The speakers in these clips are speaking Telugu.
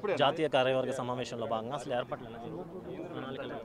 జాతీయ కార్యవర్గ సమావేశంలో భాగంగా అసలు ఏర్పాట్లు ఎలా జరిగాయి? ప్రణాళికలు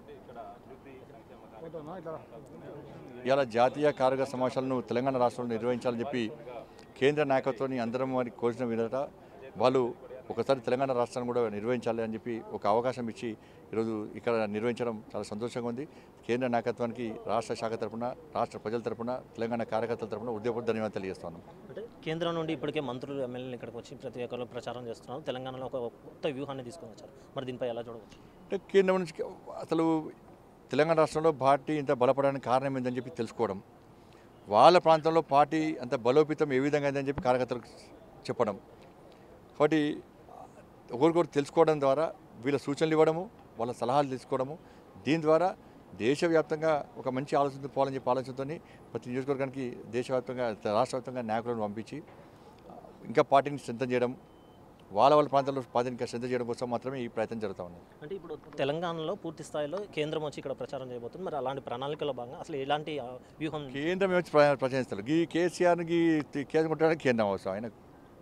ఇవాళ జాతీయ కార్యవర్గ సమావేశాలను తెలంగాణ రాష్ట్రంలో నిర్వహించాలని చెప్పి కేంద్ర నాయకత్వాన్ని అందరం వారికి కోరిన విధట వాళ్ళు ఒకసారి తెలంగాణ రాష్ట్రాన్ని కూడా నిర్వహించాలి అని చెప్పి ఒక అవకాశం ఇచ్చి ఈరోజు ఇక్కడ నిర్వహించడం చాలా సంతోషంగా ఉంది కేంద్ర నాయకత్వానికి రాష్ట్ర శాఖ తరపున రాష్ట్ర ప్రజల తరపున తెలంగాణ కార్యకర్తల తరపున ఉద్యోగ ధన్యవాదాలు తెలియజేస్తున్నాను అంటే కేంద్రం నుండి ఇప్పటికే మంత్రులు ఎమ్మెల్యేలు ఇక్కడికి వచ్చి ప్రతి ఒక్కరు ప్రచారం చేస్తున్నారు తెలంగాణలో ఒక కొత్త వ్యూహాన్ని తీసుకొని వచ్చారు మరి దీనిపై ఎలా చూడవచ్చు అంటే కేంద్రం నుంచి అసలు తెలంగాణ రాష్ట్రంలో పార్టీ ఇంత బలపడడానికి కారణం ఏందని చెప్పి తెలుసుకోవడం వాళ్ళ ప్రాంతంలో పార్టీ అంత బలోపేతం ఏ విధంగా అయిందని చెప్పి కార్యకర్తలకు చెప్పడం కాబట్టి ఒకరికొకరు తెలుసుకోవడం ద్వారా వీళ్ళ సూచనలు ఇవ్వడము వాళ్ళ సలహాలు తీసుకోవడము దీని ద్వారా దేశవ్యాప్తంగా ఒక మంచి ఆలోచనతో పోవాలని చెప్పి ఆలోచనతో ప్రతి నియోజకవర్గానికి దేశవ్యాప్తంగా రాష్ట్ర వ్యాప్తంగా నాయకులను పంపించి ఇంకా పార్టీని స్ట్రెంథన్ చేయడం వాళ్ళ వాళ్ళ ప్రాంతాల్లో పార్టీని ఇంకా స్ట్రెంథన్ చేయడం కోసం మాత్రమే ఈ ప్రయత్నం జరుగుతూ ఉంది అంటే ఇప్పుడు తెలంగాణలో పూర్తి స్థాయిలో కేంద్రం వచ్చి ఇక్కడ ప్రచారం చేయబోతుంది మరి అలాంటి ప్రణాళికలో భాగంగా అసలు ఎలాంటి ఆ, వ్యూహం కేంద్రం వచ్చి ప్ర- ప్రచారిస్తారు ఈ కేసీఆర్కి కేంద్రం కొట్టడానికి కేంద్రం అవసరం ఆయన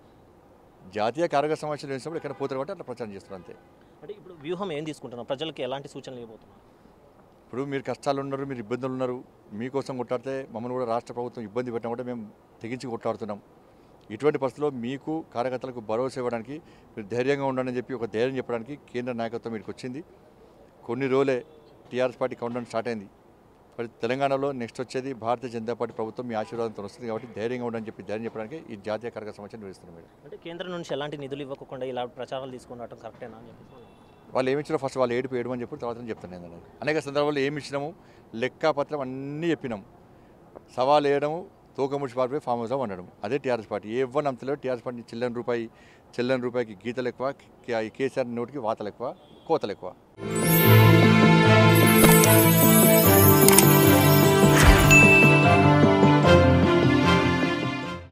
జాతీయ కార్యక సమావేశాలు వేసినప్పుడు ఇక్కడ పోతారు కాబట్టి అట్లా ప్రచారం చేస్తారు అంతే అంటే ఇప్పుడు వ్యూహం ఏం తీసుకుంటున్నారు ప్రజలకు ఎలాంటి సూచనలు ఇవ్వబోతున్నారు ఇప్పుడు మీరు కష్టాలు ఉన్నారు మీరు ఇబ్బందులు ఉన్నారు మీకోసం కొట్లాడితే మమ్మల్ని కూడా రాష్ట్ర ప్రభుత్వం ఇబ్బంది పెట్టినా కూడా మేము తెగించి కొట్లాడుతున్నాం ఇటువంటి పరిస్థితుల్లో మీకు కార్యకర్తలకు భరోసా ఇవ్వడానికి మీరు ధైర్యంగా ఉండండి అని చెప్పి ఒక ధైర్యం చెప్పడానికి కేంద్ర నాయకత్వం మీదకి వచ్చింది కొన్ని రోజులే టీఆర్ఎస్ పార్టీ కౌంటర్ స్టార్ట్ అయింది మరి తెలంగాణలో నెక్స్ట్ వచ్చేది భారతీయ జనతా పార్టీ ప్రభుత్వం మీ ఆశీర్వాదంతో వస్తుంది కాబట్టి ధైర్యంగా ఉండని చెప్పి ధైర్యం చెప్పడానికి ఈ జాతీయ కార్యక్రమ సమాచారం నిర్వహిస్తున్నాం మేడం అంటే కేంద్రం నుంచి ఎలాంటి నిధులు ఇవ్వకుండా ఇలా ప్రచారాలు తీసుకుని రావడం కరెక్టేనా అని చెప్పి వాళ్ళు ఏమి ఇచ్చారో ఫస్ట్ వాళ్ళు ఏడుపు ఏడు అని చెప్పి తర్వాత నేను చెప్తాను నేను అనేది. అనేక సందర్భాల్లో ఏమి ఇచ్చినాము లెక్కపత్రం అన్నీ చెప్పినాం సవాల్ వేయడము తోకముడిచి పారిపోయి ఫామ్ హౌస్లో వండడం అదే టీఆర్ఎస్ పార్టీ ఏ ఇవ్వని నమ్మతలేదు టీఆర్ఎస్ పార్టీ చెల్లని రూపాయి చెల్లని రూపాయికి గీతలు ఎక్కువ కే- కేసీఆర్ నోటికి వాతలు ఎక్కువ కోతలు ఎక్కువ